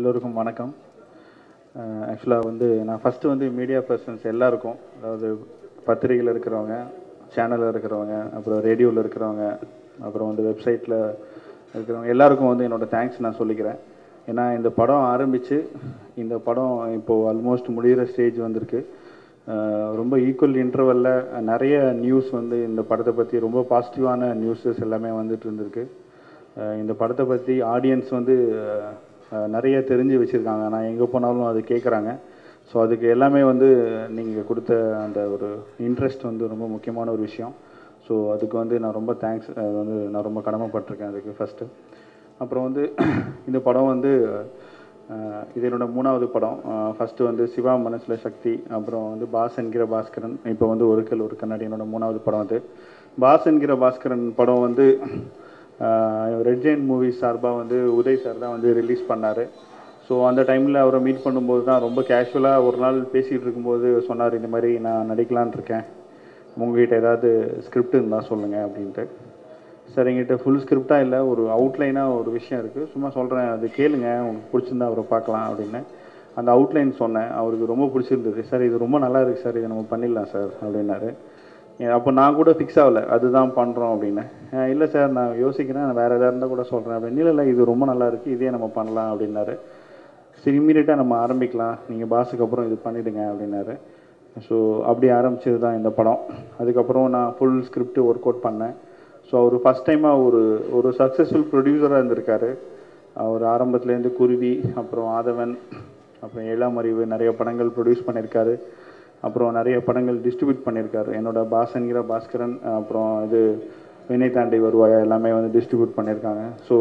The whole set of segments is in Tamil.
எல்லோருக்கும் வணக்கம் ஆக்சுவலாக வந்து நான் ஃபஸ்ட்டு வந்து மீடியா பர்சன்ஸ் எல்லாருக்கும் அதாவது பத்திரிகையில் இருக்கிறவங்க சேனலில் இருக்கிறவங்க அப்புறம் ரேடியோவில் இருக்கிறவங்க அப்புறம் வந்து வெப்சைட்டில் இருக்கிறவங்க எல்லாருக்கும் வந்து என்னோட தேங்க்ஸ் நான் சொல்லிக்கிறேன் ஏன்னா இந்த படம் ஆரம்பித்து இந்த படம் இப்போது ஆல்மோஸ்ட் முடிகிற ஸ்டேஜ் வந்திருக்கு அஹ் ரொம்ப ஈக்குவல் இன்டர்வலில் நிறைய நியூஸ் வந்து இந்த படத்தை பற்றி ரொம்ப பாசிட்டிவான நியூஸஸ் எல்லாமே வந்துட்டு இருந்திருக்கு அஹ் இந்த படத்தை பற்றி ஆடியன்ஸ் வந்து அஹ், நிறைய தெரிஞ்சு வச்சுருக்காங்க நான் எங்கே போனாலும் அது கேட்குறாங்க ஸோ அதுக்கு எல்லாமே வந்து நீங்கள் கொடுத்த அந்த ஒரு இன்ட்ரெஸ்ட் வந்து ரொம்ப முக்கியமான ஒரு விஷயம் ஸோ அதுக்கு வந்து நான் ரொம்ப தேங்க்ஸ் வந்து நான் ரொம்ப கடமைப்பட்டிருக்கேன் அதுக்கு ஃபஸ்ட்டு அப்புறம் வந்து இந்த படம் வந்து அஹ், இது என்னோட மூணாவது படம் ஃபஸ்ட்டு வந்து சிவா மனசில் சக்தி அப்புறம் வந்து பாஸ் என்கிற பாஸ்கரன் இப்போ வந்து ஒரு கல் ஒரு கண்ணாடி என்னோட மூணாவது படம் அது பாஸ் என்கிற பாஸ்கரன் படம் வந்து ரெட் ஜெயின் மூவிஸ் சார்பாக வந்து உதய் சார் தான் வந்து ரிலீஸ் பண்ணார் ஸோ அந்த டைமில் அவரை மீட் பண்ணும்போது தான் ரொம்ப கேஷுவலாக ஒரு நாள் பேசிகிட்டு இருக்கும்போது சொன்னார் இந்த மாதிரி நான் நடிக்கலான்னு இருக்கேன் உங்ககிட்ட ஏதாவது ஸ்கிரிப்ட் இருந்தால் சொல்லுங்கள் அப்படின்ட்டு சார் எங்கிட்ட ஃபுல் ஸ்கிரிப்டாக இல்லை ஒரு அவுட்லைனாக ஒரு விஷயம் இருக்குது சும்மா சொல்கிறேன் அது கேளுங்க உங்களுக்கு பிடிச்சிருந்தா அவரை பார்க்கலாம் அப்படின்னு அந்த அவுட்லைன் சொன்னேன் அவருக்கு ரொம்ப பிடிச்சிருந்தது சார் இது ரொம்ப நல்லா இருக்குது சார் இதை நம்ம பண்ணிடலாம் சார் அப்படின்னாரு அப்போ நான் கூட ஃபிக்ஸ் ஆகலை அதுதான் பண்ணுறோம் அப்படின்னு அஹ் இல்லை சார் நான் யோசிக்கிறேன் நான் வேறு எதாவது இருந்தால் கூட சொல்கிறேன் அப்படின்னு இல்லை இல்லை இது ரொம்ப நல்லா இருக்குது இதே நம்ம பண்ணலாம் அப்படின்னாரு சரி இம்மீடியட்டாக நம்ம ஆரம்பிக்கலாம் நீங்கள் பாஸுக்கு அப்புறம் இது பண்ணிவிடுங்க அப்படின்னாரு ஸோ அப்படி ஆரம்பிச்சது தான் இந்த படம் அதுக்கப்புறம் நான் ஃபுல் ஸ்கிரிப்ட் ஒர்க் அவுட் பண்ணேன் ஸோ அவர் ஃபஸ்ட் டைமாக ஒரு ஒரு சக்ஸஸ்ஃபுல் ப்ரொடியூசராக இருந்திருக்காரு அவர் ஆரம்பத்துலேருந்து குருவி அப்புறம் ஆதவன் அப்புறம் ஏழாம் அறிவு நிறைய படங்கள் ப்ரொடியூஸ் பண்ணியிருக்காரு அப்புறம் நிறைய படங்கள் டிஸ்ட்ரிபியூட் பண்ணியிருக்காரு என்னோட பாசன்கிற பாஸ்கரன் அப்புறம் இது வினை தாண்டி வருவாயா எல்லாமே வந்து டிஸ்ட்ரிபியூட் பண்ணியிருக்காங்க ஸோ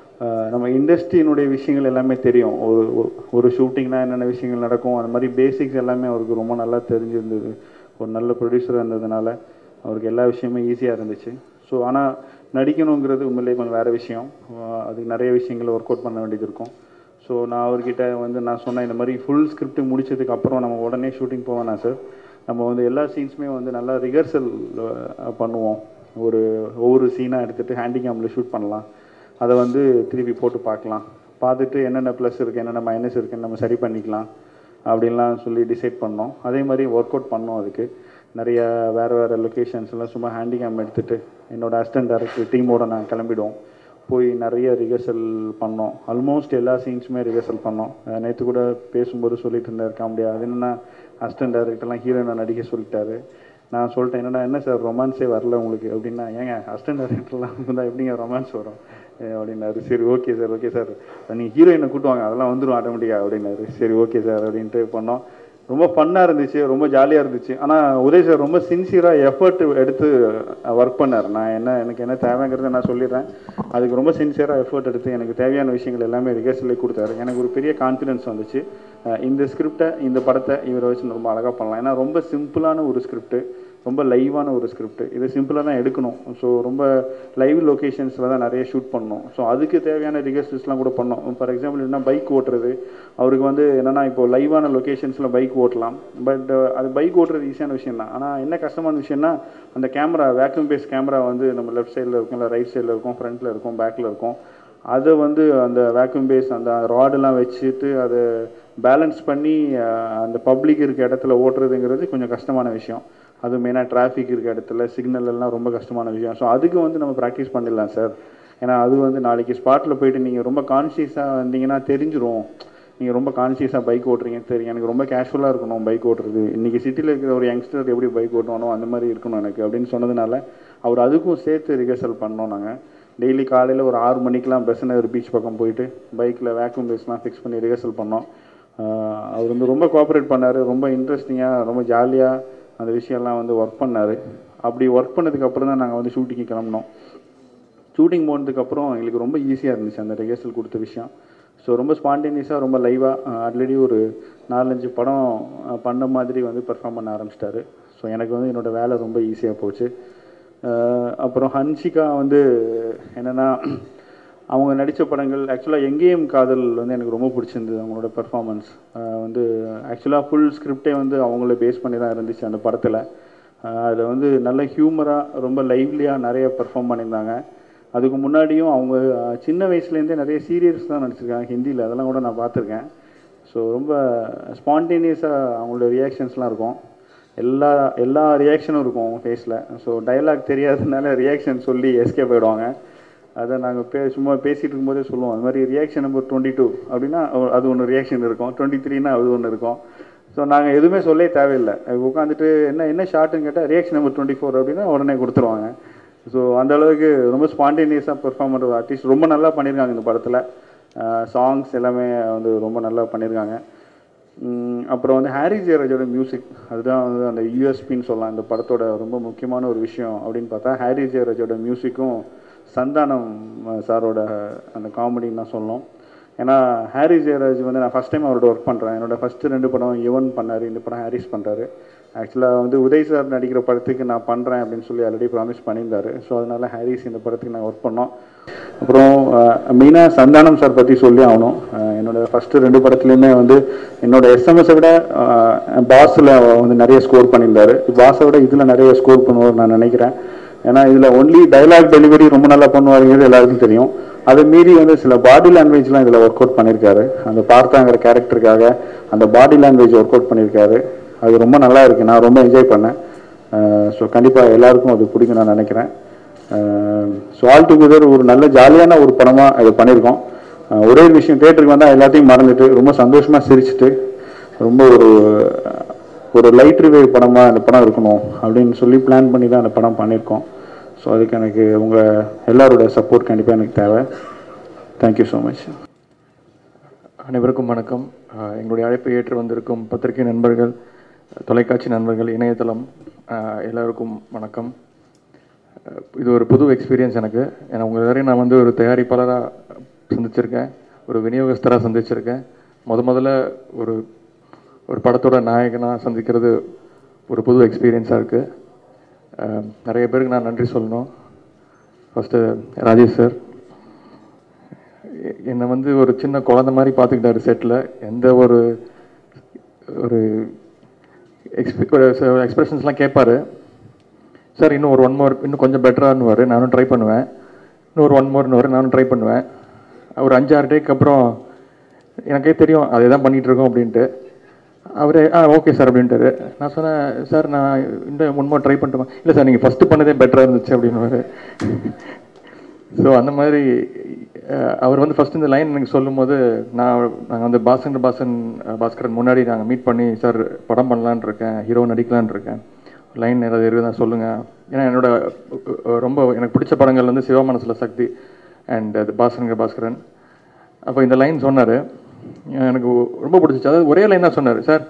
நம்ம இண்டஸ்ட்ரியினுடைய விஷயங்கள் எல்லாமே தெரியும் ஒரு ஒரு- ஒரு ஷூட்டிங்னா என்னென்ன விஷயங்கள் நடக்கும் அந்த மாதிரி பேசிக்ஸ் எல்லாமே அவருக்கு ரொம்ப நல்லா தெரிஞ்சிருந்தது ஒரு நல்ல ப்ரொடியூசராக இருந்ததுனால அவருக்கு எல்லா விஷயமே ஈஸியாக இருந்துச்சு ஸோ ஆனால் நடிக்கணுங்கிறது உண்மையிலேயே கொஞ்சம் வேறு விஷயம் அஹ் அதுக்கு நிறைய விஷயங்களை ஒர்க் அவுட் பண்ண வேண்டியது இருக்கும் ஸோ நான் அவர்கிட்ட வந்து நான் சொன்னேன் இந்த மாதிரி ஃபுல் ஸ்கிரிப்ட் முடிச்சதுக்கு அப்புறம் நம்ம உடனே ஷூட்டிங் போவேனா சார் நம்ம வந்து எல்லா சீன்ஸுமே வந்து நல்லா ரிஹர்சல் பண்ணுவோம் ஒரு ஒவ்வொரு சீனாக எடுத்துகிட்டு ஹேண்டிகேமில் ஷூட் பண்ணலாம் அதை வந்து திருப்பி போட்டு பார்க்கலாம் பார்த்துட்டு என்னென்ன ப்ளஸ் இருக்குது என்னென்ன மைனஸ் இருக்குன்னு நம்ம சரி பண்ணிக்கலாம் அப்படின்லாம் சொல்லி டிசைட் பண்ணோம் அதே மாதிரி ஒர்க் அவுட் பண்ணோம் அதுக்கு நிறைய வேறு வேறு லொக்கேஷன்ஸ்லாம் சும்மா ஹேண்டிகேம் எடுத்துகிட்டு என்னோட அசிஸ்டன்ட் டேரக்டர் டீமோட நான் கிளம்பிடுவோம் போய் நிறைய ரிஹர்சல் பண்ணோம் ஆல்மோஸ்ட் எல்லா சீன்ஸுமே ரிஹர்சல் பண்ணோம் நேற்று கூட பேசும்போது சொல்லிட்டு இருந்தார் காமெடியா அது என்னென்னா அசிஸ்டன்ட் டேரக்டர்லாம் ஹீரோயினை நடிக்க சொல்லிட்டாரு நான் சொல்லிட்டேன் என்னடா என்ன சார் ரொமான்ஸே வரல உங்களுக்கு அப்படின்னா ஏங்க அசிஸ்டன்ட் டேரக்டர்லாம் இருந்தால் எப்படிங்க ரொமான்ஸ் வரும் ஏ, அப்படின்னாரு சரி ஓகே சார் ஓகே சார் நீங்கள் ஹீரோயினை கூட்டுவாங்க அதெல்லாம் வந்துடும் ஆட்டோமேட்டிக்காக அப்படின்னாரு சரி ஓகே சார் அப்படின்ட்டு பண்ணோம் ரொம்ப ஃபன்னாக இருந்துச்சு ரொம்ப ஜாலியாக இருந்துச்சு ஆனால் உதய் சார் ரொம்ப சின்சியராக எஃபர்ட் எடுத்து ஒர்க் பண்ணார் நான் என்ன எனக்கு என்ன தேவைங்கிறத நான் சொல்லிடுறேன் அதுக்கு ரொம்ப சின்சியராக எஃபர்ட் எடுத்து எனக்கு தேவையான விஷயங்கள் எல்லாமே ரிகர்சலே கொடுத்தாரு எனக்கு ஒரு பெரிய கான்ஃபிடன்ஸ் வந்துச்சு அஹ் இந்த ஸ்கிரிப்டை இந்த படத்தை இவரை வச்சு ரொம்ப அழகாக பண்ணலாம் ஏன்னா ரொம்ப சிம்பிளான ஒரு ஸ்கிரிப்ட் ரொம்ப லைவான ஒரு ஸ்கிரிப்ட் இது சிம்பிளாக தான் எடுக்கணும் ஸோ ரொம்ப லைவ் லொக்கேஷன்ஸில் தான் நிறைய ஷூட் பண்ணணும் ஸோ அதுக்கு தேவையான ரிகர்சல்ஸ்லாம் கூட பண்ணோம் ஃபார் எக்ஸாம்பிள் என்ன பைக் ஓட்டுறது அவருக்கு வந்து என்னென்னா இப்போ லைவான லொக்கேஷன்ஸில் பைக் ஓட்டலாம் பட் அது பைக் ஓட்டுறது ஈஸியான விஷயம் தான் ஆனால் என்ன கஷ்டமான விஷயம்னா அந்த கேமரா வேக்யூம் பேஸ் கேமரா வந்து நம்ம லெஃப்ட் சைடில் இருக்கும் இல்லை ரைட் சைடில் இருக்கும் ஃப்ரண்ட்டில் இருக்கும் பேக்கில் இருக்கும் அதை வந்து அந்த வேக்யூம் பேஸ் அந்த ராடெல்லாம் வச்சுட்டு அதை பேலன்ஸ் பண்ணி அஹ், அந்த பப்ளிக் இருக்க இடத்துல ஓட்டுறதுங்கிறது கொஞ்சம் கஷ்டமான விஷயம் அது மெயினாக டிராஃபிக் இருக்க இடத்துல சிக்னல் எல்லாம் ரொம்ப கஷ்டமான விஷயம் ஸோ அதுக்கு வந்து நம்ம ப்ராக்டிஸ் பண்ணிடலாம் சார் ஏன்னா அது வந்து நாளைக்கு ஸ்பாட்டில் போயிட்டு நீங்கள் ரொம்ப கான்ஷியஸாக வந்தீங்கன்னா தெரிஞ்சிரும் நீங்கள் ரொம்ப கான்ஷியஸாக பைக் ஓட்டுறீங்க தெரியும் எனக்கு ரொம்ப கேஷுவலாக இருக்கணும் பைக் ஓட்டுறது இன்றைக்கி சிட்டியில் இருக்கிற ஒரு யங்ஸ்டர் எப்படி பைக் ஓட்டுவானோ அந்த மாதிரி இருக்கணும் எனக்கு அப்படின்னு சொன்னதுனால அவர் அதுக்கும் சேர்த்து ரிஹர்சல் பண்ணோம் நாங்கள் டெய்லி காலையில் ஒரு ஆறு மணிக்கெலாம் பெசநகர் பீச் பக்கம் போயிட்டு பைக்கில் வேக்யூம் பேஸ்லாம் ஃபிக்ஸ் பண்ணி ரிஹர்சல் பண்ணோம் ஆஹ் அவர் வந்து ரொம்ப கோஆப்ரேட் பண்ணார் ரொம்ப இன்ட்ரெஸ்டிங்காக ரொம்ப ஜாலியாக அந்த விஷயம்லாம் வந்து ஒர்க் பண்ணார் அப்படி ஒர்க் பண்ணதுக்கு அப்புறம் தான் நாங்கள் வந்து ஷூட்டிங்கு கிளம்பினோம் ஷூட்டிங் போனதுக்கப்புறம் எங்களுக்கு ரொம்ப ஈஸியாக இருந்துச்சு அந்த ரிஹர்சல் கொடுத்த விஷயம் ஸோ ரொம்ப ஸ்பான்டேனியஸாக ரொம்ப லைவாக ஆல்ரெடி ஒரு நாலஞ்சு படம் அஹ், பண்ண மாதிரி வந்து பெர்ஃபார்ம் பண்ண ஆரம்பிச்சிட்டாரு ஸோ எனக்கு வந்து என்னோடய வேலை ரொம்ப ஈஸியாக போச்சு அஹ், அப்புறம் ஹன்ஷிகா வந்து என்னென்னா அவங்க நடித்த படங்கள் ஆக்சுவலாக எங்கேயும் காதல் வந்து எனக்கு ரொம்ப பிடிச்சிருந்தது அவங்களோட பெர்ஃபார்மன்ஸ் வந்து ஆக்சுவலாக ஃபுல் ஸ்கிரிப்டே வந்து அவங்கள பேஸ் பண்ணி தான் இருந்துச்சு அந்த படத்தில் அதில் வந்து நல்ல ஹியூமராக ரொம்ப லைவ்லியாக நிறைய பெர்ஃபார்ம் பண்ணியிருந்தாங்க அதுக்கு முன்னாடியும் அவங்க அஹ், சின்ன வயசுலேருந்தே நிறைய சீரியல்ஸ் தான் நடிச்சிருக்காங்க ஹிந்தியில் அதெல்லாம் கூட நான் பார்த்துருக்கேன் ஸோ ரொம்ப ஸ்பான்டேனியஸாக அவங்களோட ரியாக்ஷன்ஸ்லாம் இருக்கும் எல்லா எல்லா ரியாக்ஷனும் இருக்கும் அவங்க ஃபேஸில் ஸோ டைலாக் தெரியாததுனால ரியாக்ஷன் சொல்லி எஸ்கேப் ஆகிடுவாங்க அதை நாங்கள் பே சும்மா பேசிகிட்டு இருக்கும்போதே சொல்லுவோம் அது மாதிரி ரியாக்ஷன் நம்பர் டுவெண்ட்டி டூ அப்படின்னா ஒ- அது ஒன்று ரியாக்ஷன் இருக்கும் டுவெண்ட்டி த்ரீனா அது ஒன்று இருக்கும் ஸோ நாங்கள் எதுவுமே சொல்லே தேவையில்லை உட்காந்துட்டு என்ன என்ன ஷார்ட்டுன்னு கேட்டால் ரியாக்ஷன் நம்பர் டுவெண்ட்டி ஃபோர் அப்படின்னா உடனே கொடுத்துருவாங்க ஸோ அந்த அளவுக்கு ரொம்ப ஸ்பான்டேனியஸாக பெர்ஃபார்ம் பண்ணுற ஆர்டிஸ்ட் ரொம்ப நல்லா பண்ணியிருக்காங்க இந்த படத்தில் சாங்ஸ் எல்லாமே வந்து ரொம்ப நல்லா பண்ணியிருக்காங்க உம், அப்புறம் வந்து ஹாரி ஜெயராஜோட மியூசிக் அதுதான் வந்து அந்த யூஎஸ்பின்னு சொல்லலாம் இந்த படத்தோட ரொம்ப முக்கியமான ஒரு விஷயம் அப்படின்னு பார்த்தா ஹாரி ஜெயராஜோட மியூசிக்கும் சந்தானம் அஹ், சாரோட அந்த காமெடின்னு தான் சொல்லணும் ஏன்னா ஹாரி ஜெயராஜ் வந்து நான் ஃபஸ்ட் டைம் அவரோட ஒர்க் பண்ணுறேன் என்னோட ஃபஸ்ட்டு ரெண்டு படம் யுவன் பண்ணார் இந்த படம் ஹாரிஸ் பண்ணுறாரு ஆக்சுவலாக வந்து உதய் சார் நடிக்கிற படத்துக்கு நான் பண்ணுறேன் அப்படின்னு சொல்லி ஆல்ரெடி ப்ராமிஸ் பண்ணியிருந்தாரு ஸோ அதனால ஹாரிஸ் இந்த படத்துக்கு நான் ஒர்க் பண்ணோம் அப்புறம் மெயினாக சந்தானம் சார் பற்றி சொல்லி ஆகணும் அஹ், என்னோட ஃபஸ்ட்டு ரெண்டு படத்துலையுமே வந்து என்னோட எஸ்எம்எஸை விட பாஸில் வந்து நிறைய ஸ்கோர் பண்ணியிருந்தாரு பாஸை விட இதில் நிறைய ஸ்கோர் பண்ணுவார் நான் நினைக்கிறேன் ஏன்னா இதில் ஒன்லி டைலாக் டெலிவரி ரொம்ப நல்லா பண்ணுவாருங்கிறது எல்லாருக்கும் தெரியும் அதை மீறி வந்து சில பாடி லாங்குவேஜ்லாம் இதில் ஒர்க் அவுட் பண்ணியிருக்காரு அந்த பார்த்தாங்கிற கேரக்டருக்காக அந்த பாடி லாங்குவேஜ் ஒர்க் அவுட் பண்ணியிருக்காரு அது ரொம்ப நல்லா இருக்கு நான் ரொம்ப என்ஜாய் பண்ணேன் ஸோ கண்டிப்பாக எல்லாருக்கும் அது பிடிக்கும் நான் நினைக்கிறேன் ஸோ ஆல் டுகெதர் ஒரு நல்ல ஜாலியான ஒரு படமாக இது பண்ணியிருக்கோம் அஹ் ஒரே ஒரு விஷயம் தேட்டருக்கு வந்தால் எல்லாத்தையும் மறந்துட்டு ரொம்ப சந்தோஷமாக சிரிச்சிட்டு ரொம்ப ஒரு ஒரு லைட் ரிவே படமாக அந்த படம் இருக்கணும் அப்படின்னு சொல்லி பிளான் பண்ணி தான் அந்த படம் பண்ணியிருக்கோம் ஸோ அதுக்கு எனக்கு உங்கள் எல்லாரோட சப்போர்ட் கண்டிப்பாக எனக்கு தேவை தேங்க்யூ ஸோ மச் அனைவருக்கும் வணக்கம் அஹ் எங்களுடைய அழைப்பை ஏற்று வந்திருக்கும் பத்திரிகை நண்பர்கள் தொலைக்காட்சி நண்பர்கள் இணையதளம் அஹ் எல்லாருக்கும் வணக்கம் அஹ் இது ஒரு புது எக்ஸ்பீரியன்ஸ் எனக்கு ஏன்னா உங்கள் எல்லாரையும் நான் வந்து ஒரு தயாரிப்பாளராக சந்திச்சிருக்கேன் ஒரு விநியோகஸ்தராக சந்திச்சிருக்கேன் முத முதல்ல ஒரு ஒரு படத்தோட நாயகனாக சந்திக்கிறது ஒரு புது எக்ஸ்பீரியன்ஸாக இருக்குது நிறைய பேருக்கு நான் நன்றி சொல்லணும் ஃபஸ்ட்டு ராஜேஷ் சார் எ- என்னை வந்து ஒரு சின்ன குழந்தை மாதிரி பார்த்துக்கிட்டாரு செட்டில் எந்த ஒரு ஒரு எக்ஸ்பி ஒரு எக்ஸ்பிரஷன்ஸ்லாம் கேட்பாரு சார் இன்னும் ஒரு ஒன் மோர் இன்னும் கொஞ்சம் பெட்டரானுவார் நானும் ட்ரை பண்ணுவேன் இன்னும் ஒரு ஒன் மோர்னு நானும் ட்ரை பண்ணுவேன் ஒரு அஞ்சாறு டேக்கு அப்புறம் எனக்கே தெரியும் அதே தான் பண்ணிகிட்டு இருக்கோம் அப்படின்ட்டு அவரே ஆ ஓகே சார் அப்படின்ட்டாரு நான் சொன்னேன் சார் நான் இந்த ஒன் மோர் ட்ரை பண்ணட்டுமா இல்லை சார் நீங்கள் ஃபஸ்ட்டு பண்ணதே பெட்டராக இருந்துச்சு அப்படின்னு ஸோ அந்த மாதிரி அஹ், அவர் வந்து ஃபர்ஸ்ட் இந்த லைன் எனக்கு சொல்லும்போது நான் நாங்கள் வந்து பாசன் பாசன் அஹ், பாஸ்கரன் முன்னாடி நாங்கள் மீட் பண்ணி சார் படம் பண்ணலான்னு இருக்கேன் ஹீரோ நடிக்கலான்னு இருக்கேன் லைன் ஏதாவது இருக்குதா சொல்லுங்கள் ஏன்னா என்னோட அஹ், ரொம்ப எனக்கு பிடிச்ச படங்கள் வந்து சிவா மனசுல சக்தி அண்ட் அது பாசனுங்க பாஸ்கரன் அப்போ இந்த லைன் சொன்னார் எனக்கு ரொம்ப பிடிச்சிச்சு அதாவது ஒரே லைன் தான் சொன்னார் சார்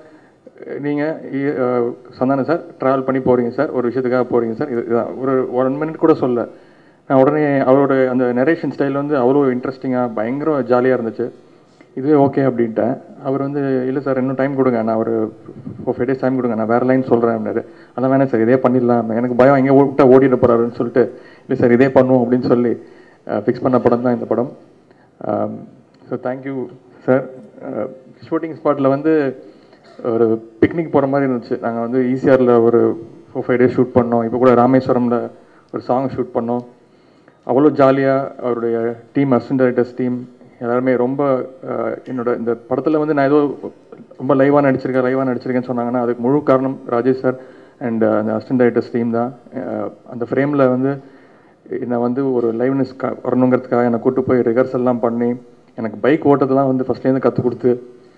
நீங்கள் சந்தானம் சார் ட்ராவல் பண்ணி போகிறீங்க சார் ஒரு விஷயத்துக்காக போகிறீங்க சார் இது இதுதான். ஒரு ஒன் மினிட் கூட சொல்ல நான் உடனே அவரோட அந்த நரேஷன் ஸ்டைல் வந்து அவ்வளோ இன்ட்ரெஸ்டிங்காக பயங்கர ஜாலியாக இருந்துச்சு இதுவே ஓகே அப்படின்ட்டேன் அவர் வந்து இல்லை சார் இன்னும் டைம் கொடுங்க நான் ஒரு ஃபோர் ஃபைவ் டேஸ் டைம் கொடுங்க நான் வேறு லைன் சொல்கிறேன் அப்படின்னாரு அதான் வேணாம் சார் இதே பண்ணிடலாம் எனக்கு பயம் எங்கே விட்டா ஓடிட போகிறாருன்னு சொல்லிட்டு இல்லை சார் இதே பண்ணுவோம் அப்படின்னு சொல்லி ஃபிக்ஸ் பண்ண படம் தான் இந்த படம் ஸோ தேங்க்யூ சார் ஷூட்டிங் ஸ்பாட்டில் வந்து ஒரு பிக்னிக் போகிற மாதிரி இருந்துச்சு நாங்கள் வந்து ஈசிஆரில் ஒரு ஃபோர் ஃபைவ் டேஸ் ஷூட் பண்ணோம் இப்போ கூட ராமேஸ்வரமில் ஒரு சாங் ஷூட் பண்ணோம் அவ்வளோ ஜாலியாக அவருடைய டீம் அசிஸ்டன்ட் டைரக்டர்ஸ் டீம் எல்லாருமே ரொம்ப அஹ், என்னோட இந்த படத்தில் வந்து நான் ஏதோ ரொம்ப லைவாக நடிச்சிருக்கேன் லைவாக நடிச்சிருக்கேன்னு சொன்னாங்கன்னா அதுக்கு முழு காரணம் ராஜேஷ் சார் அண்ட் அந்த அசிஸ்டன்ட் டைரக்டர்ஸ் டீம் தான் அஹ், அந்த ஃப்ரேமில் வந்து என்னை வந்து ஒரு லைவ்னஸ் வரணுங்கிறதுக்காக என்னை கூட்டு போய் ரிஹர்சல்லாம் பண்ணி எனக்கு பைக் ஓட்டத்தெல்லாம் வந்து ஃபஸ்ட்லேருந்து கற்றுக் கொடுத்து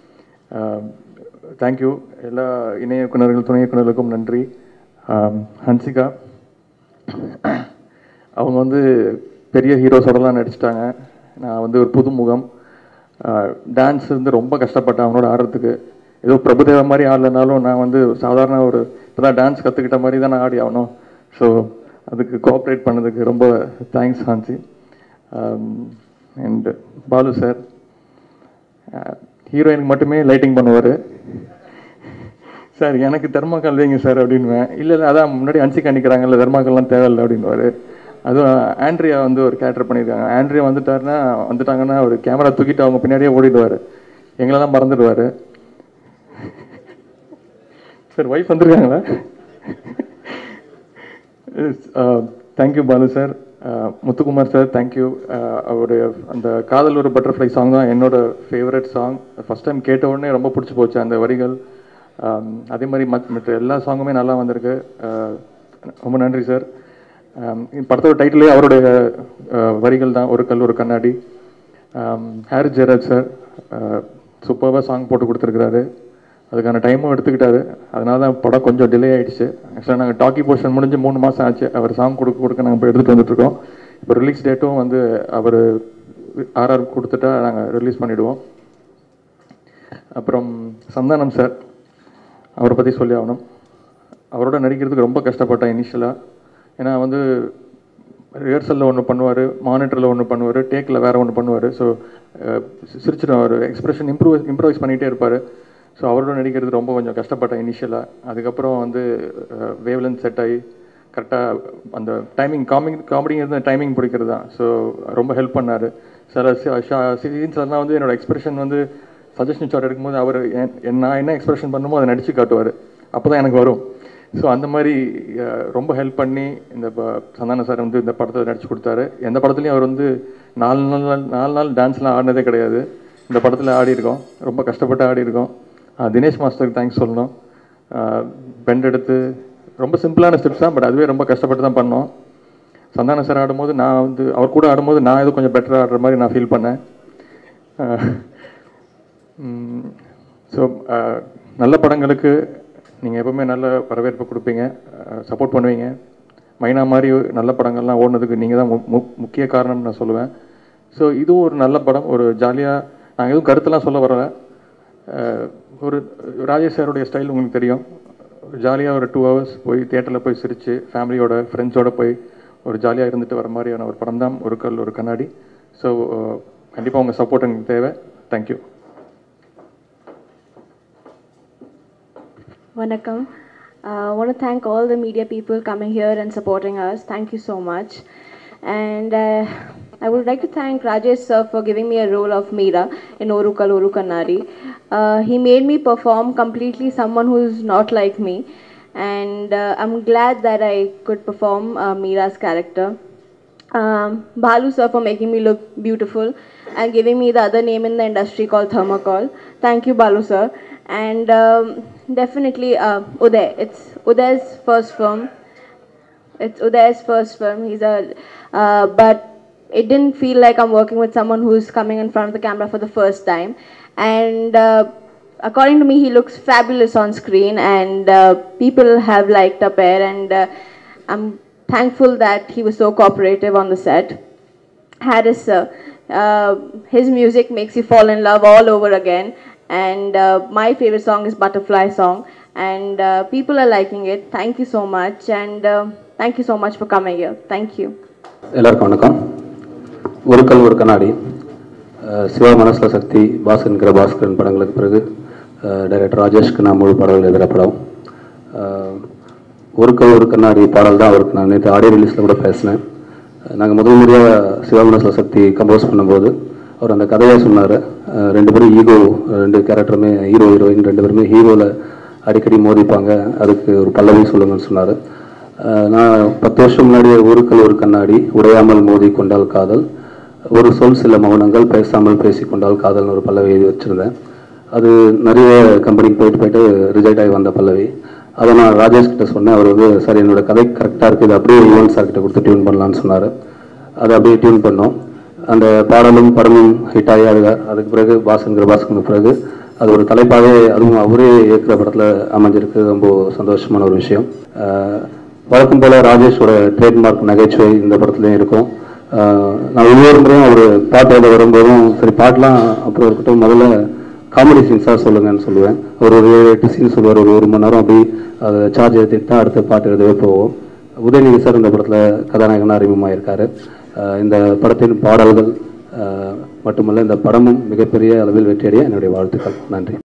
தேங்க்யூ எல்லா இணை இயக்குனர்கள் துணை இயக்குனர்களுக்கும் நன்றி ஆம், ஹன்சிகா அவங்க வந்து பெரிய ஹீரோஸோடலாம் நடிச்சிட்டாங்க நான் வந்து ஒரு புது முகம் டான்ஸ் வந்து ரொம்ப கஷ்டப்பட்டேன் அவனோட ஆடுறதுக்கு ஏதோ பிரபுதேவா மாதிரி ஆடலைனாலும் நான் வந்து சாதாரண ஒரு இப்போ தான் டான்ஸ் கற்றுக்கிட்ட மாதிரி தான் நான் ஆடி ஆகணும் ஸோ அதுக்கு கோஆப்ரேட் பண்ணதுக்கு ரொம்ப thanks Hansi and Balu sir ஹீரோயினுக்கு மட்டுமே லைட்டிங் பண்ணுவார் சார் எனக்கு தெர்மாக்கால் வைங்க சார் அப்படின்வேன் இல்லை இல்லை அதான் முன்னாடி அன்சிக்கா நிற்கிறாங்கல்ல தெர்மாக்கால்லாம் தேவையில்லை அப்படின்வாரு அதுவும் ஆண்ட்ரியா வந்து ஒரு கேரக்டர் பண்ணியிருக்காங்க ஆண்ட்ரியா வந்துட்டாருன்னா வந்துட்டாங்கன்னா ஒரு கேமரா தூக்கிட்டு அவங்க பின்னாடியே ஓடிடுவார் எங்களெல்லாம் மறந்துடுவார் சார் ஒய்ஃப் வந்திருக்காங்களா தேங்க்யூ பாலு சார் அஹ் முத்துக்குமார் சார் தேங்க்யூ அவருடைய அந்த காதல் ஒரு பட்டர்ஃப்ளை சாங் தான் என்னோட ஃபேவரட் சாங் ஃபர்ஸ்ட் டைம் கேட்ட உடனே ரொம்ப பிடிச்சி போச்சு அந்த வரிகள் ஆம், அதே மாதிரி மத் மற்ற எல்லா சாங்குமே நல்லா வந்திருக்கு அஹ் ரொம்ப நன்றி சார் ஆம், இந்த படத்தோட டைட்டிலே அவருடைய அஹ், வரிகள் தான் ஒரு கல் ஒரு கண்ணாடி ஹாரி ஜெராஜ் சார் சூப்பராக சாங் போட்டு கொடுத்துருக்குறாரு அதுக்கான டைமும் எடுத்துக்கிட்டாரு அதனால தான் படம் கொஞ்சம் டிலே ஆயிடுச்சு ஆக்சுவலாக நாங்கள் டாக்கி போர்ஷன் முடிஞ்சு மூணு மாதம் ஆச்சு அவர் சாங் கொடுக்க கொடுக்க நாங்கள் இப்போ எடுத்துகிட்டு வந்துட்டுருக்கோம் இப்போ ரிலீஸ் டேட்டும் வந்து அவர் ஆர்ஆர் கொடுத்துட்டா நாங்கள் ரிலீஸ் பண்ணிவிடுவோம் அப்புறம் சந்தானம் சார் அவரை பற்றி சொல்லி ஆகணும் அவரோட நடிக்கிறதுக்கு ரொம்ப கஷ்டப்பட்டேன் இனிஷியலாக ஏன்னா வந்து ரிஹர்சலில் ஒன்று பண்ணுவார் மானிட்டரில் ஒன்று பண்ணுவார் டேக்கில் வேறு ஒன்று பண்ணுவார் ஸோ சிரிச்சிடும் எக்ஸ்பிரஷன் இம்ப்ரூவ் இம்ப்ரூவைஸ் பண்ணிகிட்டே இருப்பார் ஸோ அவரோட நடிக்கிறது ரொம்ப கொஞ்சம் கஷ்டப்பட்டேன் இனிஷியலாக அதுக்கப்புறம் வந்து வேவ்லன் செட் ஆகி கரெக்டாக அந்த டைமிங் காமிங் காமெடிங்கிறது டைமிங் பிடிக்கிறது தான் ஸோ ரொம்ப ஹெல்ப் பண்ணார் சில சீன்ஸ்லாம் வந்து என்னோட எக்ஸ்பிரஷன் வந்து சஜஷன் ஷாட் எடுக்கும்போது அவர் என் என் நான் என்ன எக்ஸ்பிரஷன் பண்ணுமோ அதை நடிச்சு காட்டுவார் அப்போ தான் எனக்கு வரும் ஸோ அந்த மாதிரி அஹ், ரொம்ப ஹெல்ப் பண்ணி இந்த ப- சந்தான சார் வந்து இந்த படத்தில் நடிச்சு கொடுத்தாரு எந்த படத்துலையும் அவர் வந்து நாலு நாள் நாலு நாள் டான்ஸ்லாம் ஆடினதே கிடையாது இந்த படத்தில் ஆடி இருக்கோம் ரொம்ப கஷ்டப்பட்டு ஆடி இருக்கோம் அஹ், தினேஷ் மாஸ்டருக்கு தேங்க்ஸ் சொல்லணும் பெண்ட் எடுத்து ரொம்ப சிம்பிளான ஸ்டெப்ஸ் தான் பட் அதுவே ரொம்ப கஷ்டப்பட்டு தான் பண்ணோம் சந்தான சார் ஆடும்போது நான் வந்து அவர் கூட ஆடும்போது நான் ஏதோ கொஞ்சம் பெட்டராக ஆடுற மாதிரி நான் ஃபீல் பண்ணேன் ஸோ நல்ல படங்களுக்கு நீங்கள் எப்பவுமே நல்ல வரவேற்பு கொடுப்பீங்க சப்போர்ட் பண்ணுவீங்க மைனா மாதிரி நல்ல படங்கள்லாம் ஓடுனதுக்கு நீங்கள் தான் மு- மு- முக்கிய காரணம்னு நான் சொல்லுவேன் ஸோ இதுவும் ஒரு நல்ல படம் ஒரு ஜாலியாக நான் எதுவும் கருத்தெல்லாம் சொல்ல வரல அஹ், ஒரு ராஜேஷ் சாருடைய ஸ்டைல் உங்களுக்கு தெரியும் ஜாலியாக ஒரு டூ ஹவர்ஸ் போய் தியேட்டரில் போய் சிரித்து ஃபேமிலியோட ஃப்ரெண்ட்ஸோட போய் ஒரு ஜாலியாக இருந்துட்டு வர மாதிரியான ஒரு படம் தான் ஒரு கல் ஒரு கண்ணாடி ஸோ கண்டிப்பாக உங்கள் சப்போர்ட் எனக்கு தேவை thank you Vanakkam. I want to thank all the media people coming here and supporting us. Thank you so much. And uh, I would like to thank Rajesh sir for giving me a role of Meera in Orukal Orukanari. Uh, he made me perform completely someone who's not like me. And uh, I'm glad that I could perform uh, Meera's character um, Balu sir for making me look beautiful and giving me the other name in the industry called Thermocol. Thank you, Balu sir. And um, definitely uh, Uday. It's Uday's first film. It's Uday's first film. He's a, uh, but it didn't feel like I'm working with someone who's coming in front of the camera for the first time. And uh, according to me, he looks fabulous on screen, and uh, people have liked our pair. And uh, I'm thankful that he was so cooperative on the set. Harris, sir, uh, his music makes you fall in love all over again. And uh, my favorite song is Butterfly Song. And uh, people are liking it. Thank you so much. And uh, thank you so much for coming here. Thank you. எல்லாருக்கும் வணக்கம் ஒரு கல் ஒரு கண்ணாடி அஹ் சிவா மனசுல சக்தி பாஸ்கன்கிற பாஸ்கரன் படங்களுக்கு பிறகு டைரக்டர் ராஜேஷ்க்கு நான் முழு பாடல் எழுதுகிற படம் அஹ் ஒரு கல் ஒரு கண்ணாடி பாடல் தான் அவருக்கு நான் நேற்று ஆடியோ ரிலீஸில் கூட பேசினேன் நாங்கள் முதல் முறையாக சிவா மனசுல சக்தி கம்போஸ் பண்ணும்போது அவர் அந்த கதையை சொன்னார் ரெண்டு பேரும் ஈகோ ரெண்டு கேரக்டருமே ஹீரோ ஹீரோயின் ரெண்டு பேருமே ஹீரோவில் அடிக்கடி மோதிப்பாங்க அதுக்கு ஒரு பல்லவி சொல்லுங்கன்னு சொன்னார் அஹ் நான் பத்து வருஷம் முன்னாடி ஒரு கல் ஒரு கண்ணாடி உடையாமல் மோதி கொண்டால் காதல் ஒரு சொல் சில மௌனங்கள் பேசாமல் பேசிக்கொண்டால் காதல்னு ஒரு பல்லவி எழுதி வச்சிருந்தேன் அது நிறைய கம்பெனிக்கு போயிட்டு போயிட்டு ரிஜெக்ட் ஆகி வந்த பல்லவி அதை நான் ராஜேஷ் கிட்ட சொன்னேன் அவர் வந்து சார் என்னோட கதை கரெக்டாக இருக்குது இது அப்படியே யுவன் சார் கிட்ட கொடுத்து டியூன் பண்ணலான்னு சொன்னார் அதை அப்படியே டியூன் பண்ணோம் அந்த பாடலும் படமும் ஹிட் ஆகி அது அதுக்கு பிறகு பாசன்கிற பாஸ்கனுக்கு பிறகு அது ஒரு தலைப்பாகவே அதுவும் அவரே இயக்குற படத்தில் அமைஞ்சிருக்கு ரொம்ப சந்தோஷமான ஒரு விஷயம் அஹ் வழக்கம் போல ராஜேஷோட ட்ரேட்மார்க் நகைச்சுவை இந்த படத்துலையும் இருக்கும் அஹ் நான் ஒவ்வொரு முறையும் அவர் பாட்டு எழுத வரும்போதும் சரி பாட்டெலாம் அப்புறம் இருக்கட்டும் முதல்ல காமெடி சீன்ஸாக சொல்லுங்கன்னு சொல்லுவேன் ஒரு ஒரு ஏழு எட்டு சீன் சொல்லுவார் ஒரு ஒரு மணி நேரம் அப்படி அதை சார்ஜ் ஏற்றிட்டு தான் அடுத்த பாட்டு எழுதவே போவோம் உதயநிதி சார் இந்த படத்தில் கதாநாயகனாக அறிமுகமாயிருக்காரு அஹ் இந்த படத்தின் பாடல்கள் அஹ் மட்டுமல்ல இந்த படமும் மிகப்பெரிய அளவில் வெற்றியடைய என்னுடைய வாழ்த்துக்கள் நன்றி